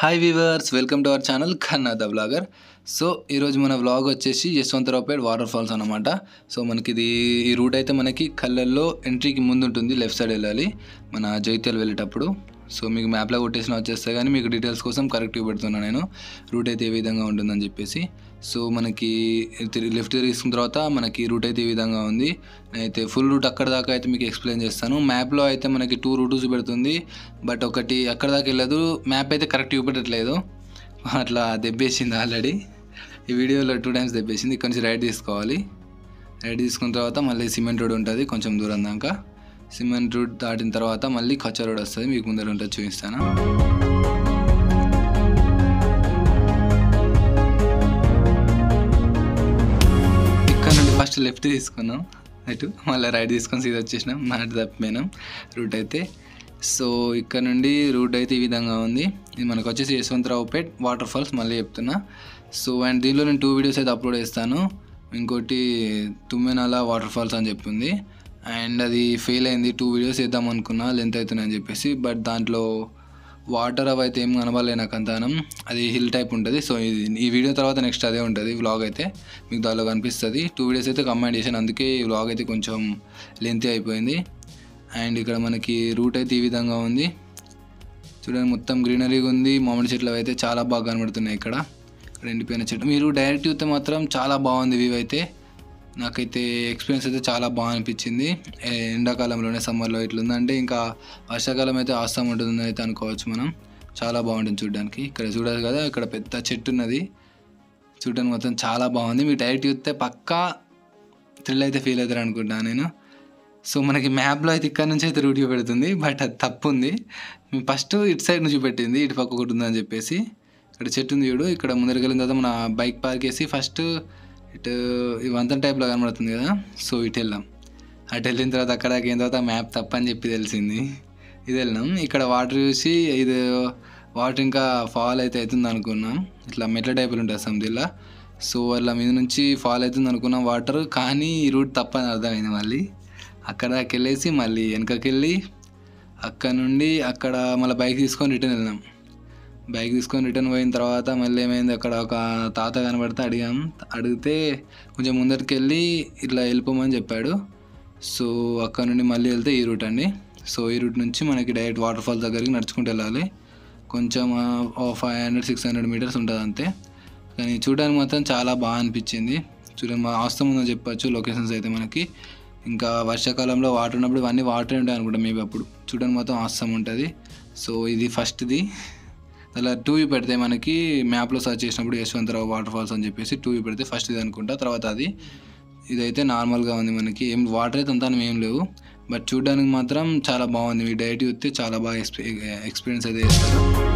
Hi viewers welcome to our channel Khanna the blogger so ఈరోజు మన vlog వచ్చేసి Yashwantraopet waterfalls అనమాట సో మనకి ఇది ఈ రూట్ అయితే మనకి కళ్ళల్లో ఎంట్రీకి ముందు ఉంటుంది లెఫ్ట్ సైడ్ వెళ్ళాలి మన జైత్యాలు వెళ్ళేటప్పుడు సో మీకు మ్యాప్లో కొట్టేసిన వచ్చేస్తే కానీ మీకు డీటెయిల్స్ కోసం కరెక్ట్గా పెడుతున్నాను నేను రూట్ అయితే ఏ విధంగా ఉంటుందని చెప్పేసి సో మనకి తిరిగి లెఫ్ట్ తీసుకున్న తర్వాత మనకి రూట్ అయితే ఈ విధంగా ఉంది అయితే ఫుల్ రూట్ అక్కడ దాకా అయితే మీకు ఎక్స్ప్లెయిన్ చేస్తాను మ్యాప్లో అయితే మనకి టూ రూట్స్ పెడుతుంది బట్ ఒకటి అక్కడ దాకా వెళ్ళదు మ్యాప్ అయితే కరెక్ట్ చూపెట్టట్లేదు అట్లా దెబ్బేసింది ఆల్రెడీ ఈ వీడియోలో టూ టైమ్స్ దెబ్బేసింది ఇక్కడ నుంచి రైట్ తీసుకోవాలి రైట్ తీసుకున్న తర్వాత మళ్ళీ సిమెంట్ రోడ్ ఉంటుంది కొంచెం దూరం దాకా సిమెంట్ రోడ్ దాటిన తర్వాత మళ్ళీ కచ్చా రోడ్ వస్తుంది మీకు ముందర ఉంటుంది చూపిస్తాను ఇక్కడ నుండి ఫస్ట్ లెఫ్ట్ తీసుకున్నాం అటు మళ్ళీ రైట్ తీసుకొని సీదా వచ్చేసినాం మాట తప్పిపోయినాం రూట్ అయితే సో ఇక్కడ నుండి రూట్ అయితే ఈ విధంగా ఉంది ఇది మనకు వచ్చేసి యశ్వంతరావుపేట్ వాటర్ ఫాల్స్ మళ్ళీ చెప్తున్నా సో అండ్ దీనిలో నేను టూ వీడియోస్ అయితే అప్లోడ్ చేస్తాను ఇంకోటి తుమ్మెనాల వాటర్ ఫాల్స్ అని చెప్పింది అండ్ అది ఫెయిల్ అయింది టూ వీడియోస్ వేద్దాం అనుకున్నా లెంత్ అవుతున్నాయని చెప్పేసి బట్ దాంట్లో వాటర్ అవి అయితే ఏం కనబడలే నాకు అంతానం అది హిల్ టైప్ ఉంటుంది సో ఇది ఈ వీడియో తర్వాత నెక్స్ట్ అదే ఉంటుంది వ్లాగ్ అయితే మీకు దానిలో కనిపిస్తుంది టూ వీడియోస్ అయితే కంబైన్ చేశాను అందుకే ఈ వ్లాగ్ అయితే కొంచెం లెంతీ అయిపోయింది అండ్ ఇక్కడ మనకి రూట్ అయితే ఈ విధంగా ఉంది చూడండి మొత్తం గ్రీనరీగా ఉంది మామిడి చెట్లు అయితే చాలా బాగా కనబడుతున్నాయి ఇక్కడ ఇక్కడ ఎండిపోయిన చెట్లు మీరు డైరెక్ట్ చూస్తే మాత్రం చాలా బాగుంది వ్యూ అయితే నాకైతే ఎక్స్పీరియన్స్ అయితే చాలా బాగా అనిపించింది ఏ, ఎండాకాలంలోనే సమ్మర్లో ఇట్లుందంటే ఇంకా వర్షాకాలం అయితే ఆస్తాం ఉంటుంది అయితే అనుకోవచ్చు మనం చాలా బాగుంటుంది చూడడానికి ఇక్కడ చూడాలి కదా ఇక్కడ పెద్ద చెట్టు ఉన్నది చూడడానికి మొత్తం చాలా బాగుంది మీరు డైరెక్ట్ చూస్తే పక్కా థ్రిల్ అయితే ఫీల్ అవుతారు అనుకుంటున్నాను నేను సో మనకి మ్యాప్లో అయితే ఇక్కడ నుంచి అయితే రూట్ చూపెడుతుంది బట్ అది తప్పు ఉంది ఫస్ట్ ఇటు సైడ్ నుంచి పెట్టింది ఇటు పక్క ఒకటి ఉందని చెప్పేసి ఇక్కడ చెట్టు ఉంది చూడు ఇక్కడ ముందరికి వెళ్ళిన తర్వాత మన బైక్ పార్క్ చేసి ఫస్ట్ ఇటు ఈ వంతెన టైప్లో కనబడుతుంది కదా సో ఇటు వెళ్ళాం అటు వెళ్ళిన తర్వాత అక్కడ అయిన తర్వాత మ్యాప్ తప్పని చెప్పి తెలిసింది ఇది వెళ్ళినాం ఇక్కడ వాటర్ చూసి ఇది వాటర్ ఇంకా ఫాల్ అయితే అవుతుంది అనుకున్నాం ఇట్లా మెట్ల టైపులు ఉంటుంది సమ్దిల్లా సో వాళ్ళ మీద నుంచి ఫాల్ అవుతుంది అనుకున్నాం వాటర్ కానీ ఈ రూట్ తప్పని అర్థమైంది మళ్ళీ అక్కడ దాకా వెళ్ళేసి మళ్ళీ వెనకకి వెళ్ళి అక్కడ నుండి అక్కడ మళ్ళీ బైక్ తీసుకొని రిటర్న్ వెళ్ళినాం బైక్ తీసుకొని రిటర్న్ పోయిన తర్వాత మళ్ళీ ఏమైంది అక్కడ ఒక తాత కనబడితే అడిగాం అడిగితే కొంచెం ముందరికి వెళ్ళి ఇట్లా వెళ్ళిపోమని చెప్పాడు సో అక్కడ నుండి మళ్ళీ వెళ్తే ఈ రూట్ అండి సో ఈ రూట్ నుంచి మనకి డైరెక్ట్ వాటర్ ఫాల్ దగ్గరికి నడుచుకుంటూ వెళ్ళాలి కొంచెం five hundred six hundred metres ఉంటుంది అంతే కానీ చూడడానికి మాత్రం చాలా బాగా అనిపించింది చూడండి మా ఆస్తం ఉందని చెప్పొచ్చు లొకేషన్స్ అయితే మనకి ఇంకా వర్షాకాలంలో వాటర్ ఉన్నప్పుడు ఇవన్నీ వాటర్ ఉంటాయి అనుకుంటా మేబీ అప్పుడు చూడడానికి మాత్రం ఆస్తం ఉంటుంది సో ఇది ఫస్ట్ది అలా టూ యూ పెడితే మనకి మ్యాప్లో సర్చ్ చేసినప్పుడు యశ్వంతరావు వాటర్ ఫాల్స్ అని చెప్పేసి టూ యూ పెడితే ఫస్ట్ ఇది అనుకుంటా తర్వాత అది ఇదైతే నార్మల్గా ఉంది మనకి ఏం వాటర్ అయితే అంతా ఏం లేవు బట్ చూడడానికి మాత్రం చాలా బాగుంది మీ డైట్ చూస్తే చాలా బాగా ఎక్స్పీ ఎక్స్పీరియన్స్ అయితే చేస్తారు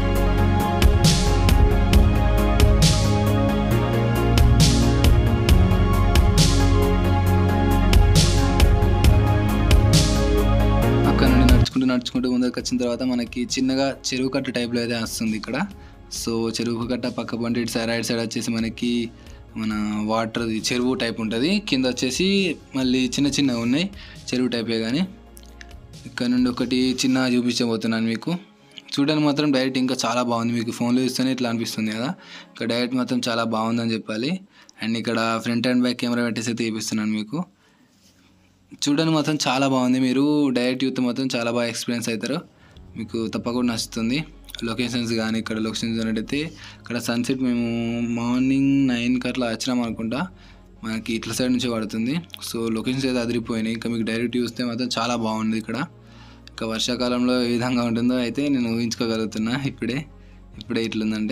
అక్కడ నుండి నడుచుకుంటూ నడుచుకుంటూ ముందరికి వచ్చిన తర్వాత మనకి చిన్నగా చెరువు కట్ట టైప్లో అయితే వస్తుంది ఇక్కడ సో చెరువు కట్ట పక్క పంటి ఇటు సైడ్ రైట్ సైడ్ వచ్చేసి మనకి మన వాటర్ చెరువు టైప్ ఉంటుంది కింద వచ్చేసి మళ్ళీ చిన్న చిన్నగా ఉన్నాయి చెరువు టైపే కానీ ఇక్కడ నుండి ఒకటి చిన్న చూపించబోతున్నాను మీకు చూడడానికి మాత్రం డైరెక్ట్ ఇంకా చాలా బాగుంది మీకు ఫోన్లో చూస్తేనే ఇట్లా అనిపిస్తుంది కదా ఇక్కడ డైరెక్ట్ మాత్రం చాలా బాగుందని చెప్పాలి అండ్ ఇక్కడ ఫ్రంట్ అండ్ బ్యాక్ కెమెరా పెట్టేసి అయితే చూపిస్తున్నాను మీకు చూడడానికి మాత్రం చాలా బాగుంది మీరు డైరెక్ట్ యూత్ మాత్రం చాలా బాగా ఎక్స్పీరియన్స్ అవుతారు మీకు తప్పకుండా నచ్చుతుంది లొకేషన్స్ కానీ ఇక్కడ లొకేషన్స్ ఉన్నట్టయితే ఇక్కడ సన్సెట్ మేము మార్నింగ్ నైన్కి అట్లా వచ్చినాం అనుకుంటా మనకి ఇట్ల సైడ్ నుంచి పడుతుంది సో లొకేషన్స్ అయితే అదిరిపోయినాయి ఇంకా మీకు డైరెక్ట్ చూస్తే మాత్రం చాలా బాగుంది ఇక్కడ ఇంకా వర్షాకాలంలో ఏ విధంగా ఉంటుందో అయితే నేను ఊహించుకోగలుగుతున్నా ఇప్పుడే ఇప్పుడే ఇట్లుందంటే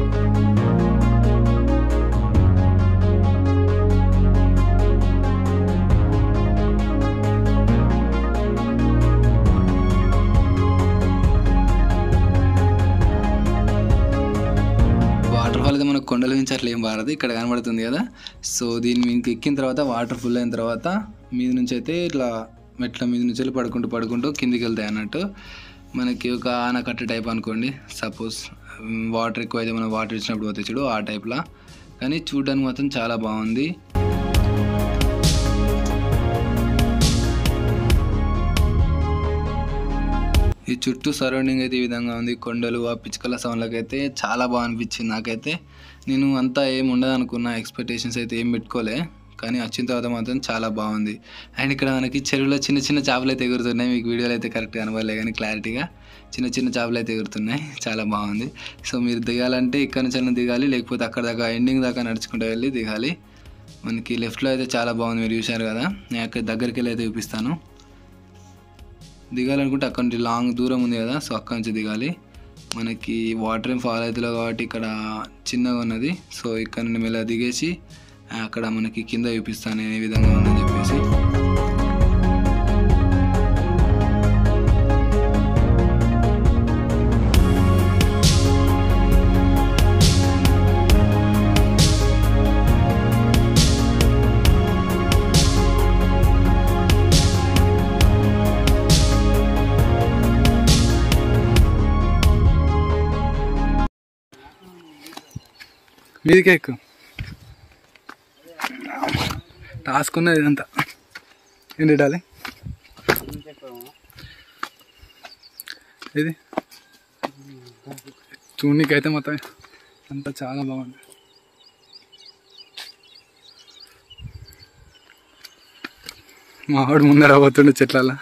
వాటర్ ఫాల్ అయితే మనకు కొండల నుంచి అట్లా ఏం పారదు ఇక్కడ కనబడుతుంది కదా సో దీన్ని మీకు ఎక్కిన తర్వాత వాటర్ ఫుల్ అయిన తర్వాత మీద నుంచి అయితే ఇట్లా మెట్ల మీద నుంచి వెళ్ళి పడుకుంటూ పడుకుంటూ కిందికి వెళ్తాయి అన్నట్టు మనకి ఒక ఆనకట్ట టైప్ అనుకోండి సపోజ్ వాటర్ ఎక్కువ అయితే మనం వాటర్ ఇచ్చినప్పుడు పోతే చూడు ఆ టైప్లా కానీ చూడడానికి మాత్రం చాలా బాగుంది ఇది చుట్టూ సరౌండింగ్ అయితే ఈ విధంగా ఉంది కొండలు ఆ పిచ్చుకల సౌండ్లకి అయితే చాలా బాగా అనిపించింది నాకైతే నేను అంతా ఏం ఉండదు అనుకున్నా ఎక్స్పెక్టేషన్స్ అయితే ఏం పెట్టుకోలే కానీ వచ్చిన తర్వాత మాత్రం చాలా బాగుంది అండ్ ఇక్కడ మనకి చెరువులో చిన్న చిన్న చేపలు అయితే ఎగురుతున్నాయి మీకు వీడియోలో అయితే కరెక్ట్గా కనబడలే కానీ క్లారిటీగా చిన్న చిన్న చేపలు అయితే ఎగురుతున్నాయి చాలా బాగుంది సో మీరు దిగాలంటే ఇక్కడ నుంచి అయినా దిగాలి లేకపోతే అక్కడ దాకా ఎండింగ్ దాకా నడుచుకుంటూ వెళ్ళి దిగాలి మనకి లెఫ్ట్లో అయితే చాలా బాగుంది మీరు చూశారు కదా నేను అక్కడ దగ్గరికి వెళ్ళి అయితే చూపిస్తాను దిగాలనుకుంటే అక్కడ నుంచి లాంగ్ దూరం ఉంది కదా సో అక్కడ నుంచి దిగాలి మనకి వాటర్ ఏం ఫాల్ అవుతుందో కాబట్టి ఇక్కడ చిన్నగా ఉన్నది సో ఇక్కడ నుండి మెల్ల దిగేసి అక్కడ మనకి కింద చూపిస్తాను నేను ఏ విధంగా ఉందని చెప్పేసి మీదికే ఎక్కువ టాస్క్ ఉన్నది ఇదంతా ఏంటి డాలి ఇది చూడనీకైతే మొత్తం అంతా చాలా బాగుంది మా వాడు ముందర పోతుండే చెట్లలో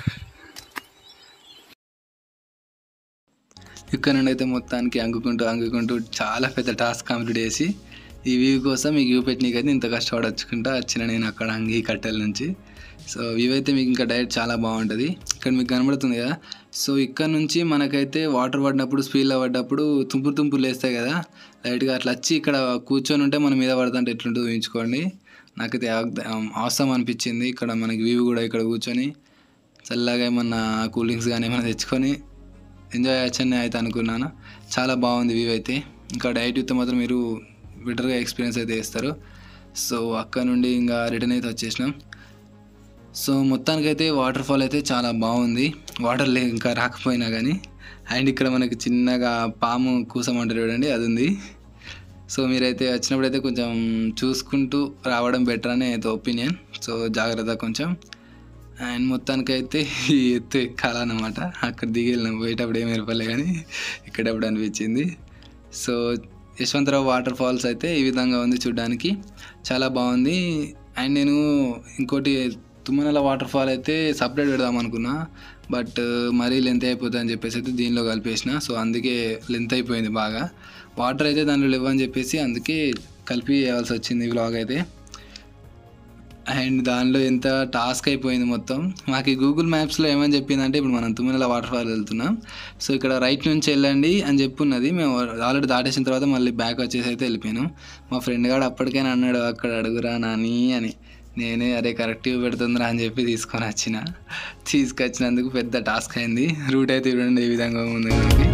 ఇక్కడ నుండి అయితే మొత్తానికి అంగుకుంటూ అంగుకుంటూ చాలా పెద్ద టాస్క్ కంప్లీట్ చేసి ఈ వ్యూ కోసం ఈ వ్యూ పెట్టినకైతే ఇంత కష్టపడి వచ్చుకుంటా వచ్చిన నేను అక్కడ అంగి కట్టెల నుంచి సో వ్యూ అయితే మీకు ఇంకా డైరెక్ట్ చాలా బాగుంటుంది ఇక్కడ మీకు కనబడుతుంది కదా సో ఇక్కడ నుంచి మనకైతే వాటర్ పడినప్పుడు స్పీడ్లో పడ్డప్పుడు తుంపురు తుంపురు లేస్తాయి కదా లైట్గా అట్లా వచ్చి ఇక్కడ కూర్చొని ఉంటే మన మీద పడుతుంటే ఎట్లుంటుందో ఊహించుకోండి నాకైతే అవసరం అనిపించింది ఇక్కడ మనకి వ్యూ కూడా ఇక్కడ కూర్చొని చల్లగా ఏమన్నా కూల్ డ్రింక్స్ కానీ ఏమైనా తెచ్చుకొని ఎంజాయ్ చేయొచ్చని అయితే అనుకున్నాను చాలా బాగుంది వ్యూ అయితే ఇంకా డైట్ యూత్ మాత్రం మీరు బెటర్గా ఎక్స్పీరియన్స్ అయితే చేస్తారు సో అక్కడ నుండి ఇంకా రిటర్న్ అయితే వచ్చేసినాం సో మొత్తానికైతే వాటర్ ఫాల్ అయితే చాలా బాగుంది వాటర్ లే ఇంకా రాకపోయినా కానీ అండ్ ఇక్కడ మనకి చిన్నగా పాము కూసమంటారు చూడండి అది ఉంది సో మీరైతే వచ్చినప్పుడు అయితే కొంచెం చూసుకుంటూ రావడం బెటర్ అని అయితే ఒపీనియన్ సో జాగ్రత్త కొంచెం అండ్ మొత్తానికైతే ఈ ఎత్తు ఎక్కాలన్నమాట అక్కడ దిగి వెళ్ళినాం పోయేటప్పుడు ఏం ఏర్పడలే కానీ ఇక్కడప్పుడు అనిపించింది సో యశ్వంతరావు వాటర్ ఫాల్స్ అయితే ఈ విధంగా ఉంది చూడడానికి చాలా బాగుంది అండ్ నేను ఇంకోటి తుమ్మనల వాటర్ ఫాల్ అయితే సపరేట్ పెడదాం అనుకున్నా బట్ మరీ లెంత్ అయిపోతుంది అని చెప్పేసి అయితే దీనిలో కలిపేసిన సో అందుకే లెంత్ అయిపోయింది బాగా వాటర్ అయితే దాంట్లో లేవని చెప్పేసి అందుకే కలిపి వేయాల్సి వచ్చింది వ్లాగ్ అయితే అండ్ దానిలో ఎంత టాస్క్ అయిపోయింది మొత్తం మాకు ఈ గూగుల్ మ్యాప్స్లో ఏమని చెప్పిందంటే ఇప్పుడు మనం తుమ్మినల వాటర్ ఫాల్ వెళ్తున్నాం సో ఇక్కడ రైట్ నుంచి వెళ్ళండి అని చెప్పున్నది మేము ఆల్రెడీ దాటేసిన తర్వాత మళ్ళీ బ్యాక్ వచ్చేసి అయితే వెళ్ళిపోయాను మా ఫ్రెండ్ గాడు అప్పటికైనా అన్నాడు అక్కడ అడుగురా నాని అని నేనే అరే కరెక్ట్గా పెడుతుందిరా అని చెప్పి తీసుకొని వచ్చిన తీసుకొచ్చినందుకు పెద్ద టాస్క్ అయింది రూట్ అయితే చూడండి ఏ విధంగా ఉంది మనకి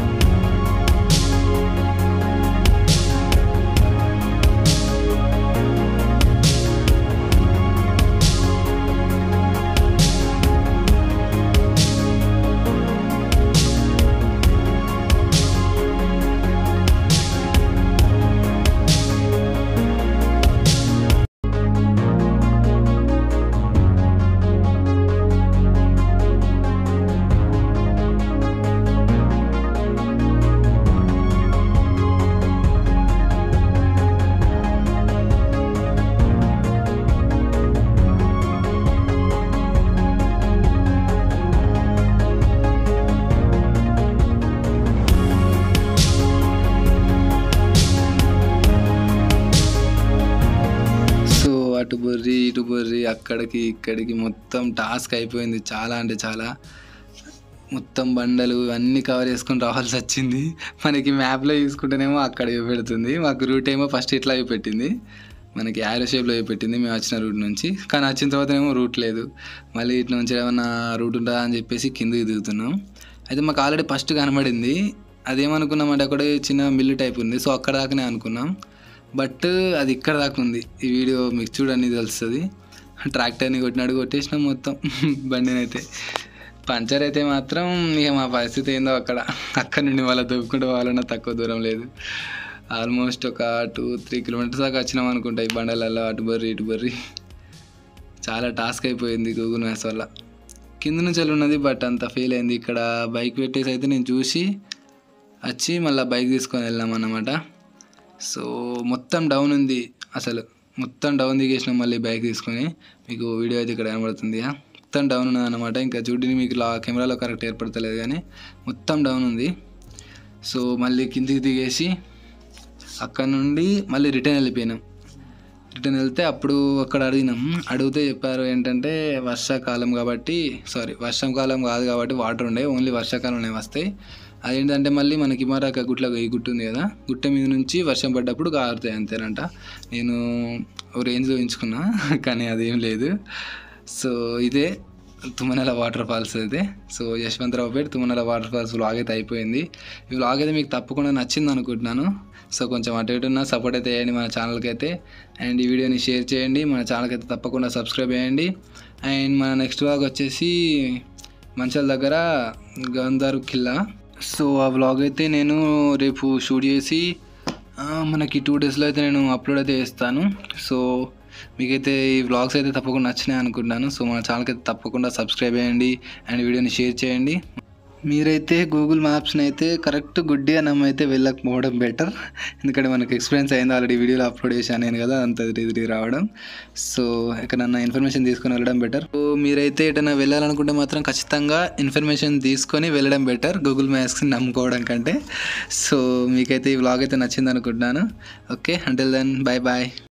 సో అటు బొర్రి ఇటు బొర్రి అక్కడికి ఇక్కడికి మొత్తం టాస్క్ అయిపోయింది చాలా అంటే చాలా మొత్తం బండలు అన్నీ కవర్ చేసుకొని రావాల్సి వచ్చింది మనకి మ్యాప్లో చూసుకుంటేనేమో అక్కడ పెడుతుంది మాకు రూట్ ఏమో ఫస్ట్ ఇట్లా పెట్టింది మనకి యారో షేప్లో పెట్టింది మేము వచ్చిన రూట్ నుంచి కానీ వచ్చిన తర్వాత ఏమో రూట్ లేదు మళ్ళీ ఇటు నుంచి ఏమన్నా రూట్ ఉంటుందా అని చెప్పేసి కిందకి దిగుతున్నాం అయితే మాకు ఆల్రెడీ ఫస్ట్ కనబడింది అదేమనుకున్నామంటే అక్కడ చిన్న మిల్లు టైప్ ఉంది సో అక్కడ దాకానే అనుకున్నాం బట్ అది ఇక్కడ దాకా ఉంది ఈ వీడియో మీకు చూడండి తెలుస్తుంది ట్రాక్టర్ని కొట్టినాడు కొట్టేసినాం మొత్తం బండినైతే పంచర్ అయితే మాత్రం ఇక మా పరిస్థితి ఏందో అక్కడ అక్కడ నుండి వాళ్ళ దొబ్బుకుంటూ పోవాలన్నా తక్కువ దూరం లేదు ఆల్మోస్ట్ ఒక టూ త్రీ కిలోమీటర్స్ దాకా వచ్చినాం అనుకుంటా ఈ బండలలో అటు బర్రి ఇటు బర్రి చాలా టాస్క్ అయిపోయింది గూగుల్ మ్యాప్స్ వల్ల కింద నుంచి వెళ్ళి ఉన్నది బట్ అంత ఫెయిల్ అయింది ఇక్కడ బైక్ పెట్టేసి అయితే నేను చూసి వచ్చి మళ్ళీ బైక్ తీసుకొని వెళ్ళాం అన్నమాట సో మొత్తం డౌన్ ఉంది అసలు మొత్తం డౌన్ దిగేసినాం మళ్ళీ బైక్ తీసుకొని మీకు వీడియో అయితే ఇక్కడ కనబడుతుంది ఇక. మొత్తం డౌన్ ఉన్నది అనమాట ఇంకా చూడండి మీకు లా కెమెరాలో కరెక్ట్ ఏర్పడతలేదు కానీ మొత్తం డౌన్ ఉంది సో మళ్ళీ కిందికి దిగేసి అక్కడ నుండి మళ్ళీ రిటర్న్ వెళ్ళిపోయినాం రిటర్న్ వెళ్తే అప్పుడు అక్కడ అడిగినాం అడిగితే చెప్పారు ఏంటంటే వర్షాకాలం కాబట్టి సారీ వర్షాకాలం కాదు కాబట్టి వాటర్ ఉండే ఓన్లీ వర్షాకాలంలో వస్తాయి అదేంటంటే మళ్ళీ మనకి మరొక గుట్ల ఈ గుట్ట ఉంది కదా గుట్ట మీద నుంచి వర్షం పడ్డప్పుడు కారుతాయి అంతేనంట నేను ఓ రేంజ్లో ఎంచుకున్నా కానీ అదేం లేదు సో ఇదే తుమ్మనెల వాటర్ ఫాల్స్ అయితే so Yashwantraopet Tummanela water falls vlog అయితే అయిపోయింది ఈ వ్లాగ్ అయితే మీకు తప్పకుండా నచ్చింది అనుకుంటున్నాను సో కొంచెం అటు ఇటు ఉన్న సపోర్ట్ అయితే చేయండి మన ఛానల్కి అయితే అండ్ ఈ వీడియోని షేర్ చేయండి మన ఛానల్కి అయితే తప్పకుండా సబ్స్క్రైబ్ చేయండి అండ్ మన నెక్స్ట్ వ్లాగ్ వచ్చేసి మంచాల దగ్గర గంధారు కిల్లా సో ఆ వ్లాగ్ అయితే నేను రేపు షూట్ చేసి ఆ, మనకి టూ డేస్లో అయితే నేను అప్లోడ్ అయితే చేస్తాను సో మీకైతే ఈ వ్లాగ్స్ అయితే తప్పకుండా నచ్చినాయి అనుకుంటున్నాను సో మన ఛానల్కి అయితే తప్పకుండా సబ్స్క్రైబ్ చేయండి అండ్ వీడియోని షేర్ చేయండి మీరైతే గూగుల్ మ్యాప్స్ని అయితే కరెక్ట్ గుడ్డి అని అయితే వెళ్ళకపోవడం బెటర్ ఎందుకంటే మనకు ఎక్స్పీరియన్స్ అయింది ఆల్రెడీ వీడియోలో అప్లోడ్ చేశాను నేను కదా అంత ఇది రావడం సో ఎక్కడన్నా ఇన్ఫర్మేషన్ తీసుకొని వెళ్ళడం బెటర్ సో మీరైతే ఎటైనా వెళ్ళాలనుకుంటే మాత్రం ఖచ్చితంగా ఇన్ఫర్మేషన్ తీసుకొని వెళ్ళడం బెటర్ గూగుల్ మ్యాప్స్ని నమ్ముకోవడం కంటే సో మీకైతే ఈ వ్లాగ్ అయితే నచ్చింది అనుకుంటున్నాను okay until then bye bye